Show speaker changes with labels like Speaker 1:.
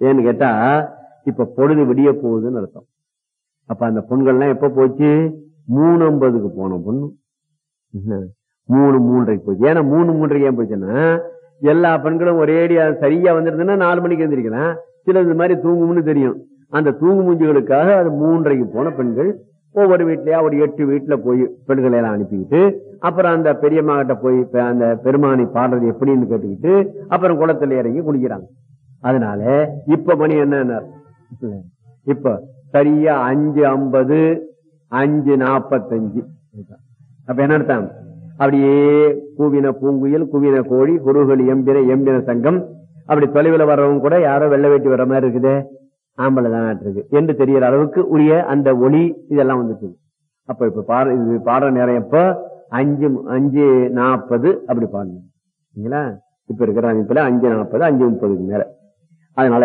Speaker 1: ஏன்னு கேட்டா இப்ப பொழுது விடிய போகுதுன்னு அர்த்தம் அப்ப அந்த பொண்கள்லாம் எப்ப போச்சு மூணு ஐம்பதுக்கு போன பொண்ணு என்ன? மூணு மூன்றரைக்கு போச்சு ஏன்னா மூணு மூன்றரைக்கு ஏன் போச்சுன்னா எல்லா பெண்களும் ஒரேடியா சரியா வந்திருந்ததுன்னா நாலு மணிக்கு எழுந்திருக்கலாம் சில இந்த மாதிரி தூங்கும்னு தெரியும் அந்த தூங்கு மூஞ்சிகளுக்காக அது மூன்றரைக்கு போன பெண்கள் ஒவ்வொரு வீட்லயா ஒரு எட்டு வீட்டுல போய் பெண்களை எல்லாம் அனுப்பிக்கிட்டு அப்புறம் அந்த பெரியம்மா கிட்ட போய் இப்ப அந்த பெருமானை பாடுறது எப்படின்னு கேட்டுக்கிட்டு அப்புறம் குளத்துல இறங்கி குளிக்கிறாங்க அதனால இப்ப மணி என்ன இப்ப சரியா அஞ்சு ஐம்பது அஞ்சு நாப்பத்தஞ்சு அப்ப என்ன அர்த்தம் அப்படியே கூவின பூங்குயில் குவின கோழி குருகள் எம்பின எம்பின சங்கம் அப்படி தொலைவில் வர்றவங்க கூட யாரோ வெள்ளை வேட்டி வர்ற மாதிரி இருக்குதே ஆம்பளை தான் இருக்கு என்று தெரியற அளவுக்கு உரிய அந்த ஒளி இதெல்லாம் வந்துட்டு அப்ப இப்ப பாட இது பாடுற நேரம் எப்ப அஞ்சு அஞ்சு நாற்பது அப்படி பாடணும் சரிங்களா இப்ப இருக்கிற அமைப்புல அஞ்சு நாற்பது அஞ்சு முப்பதுக்கு மேல அதனால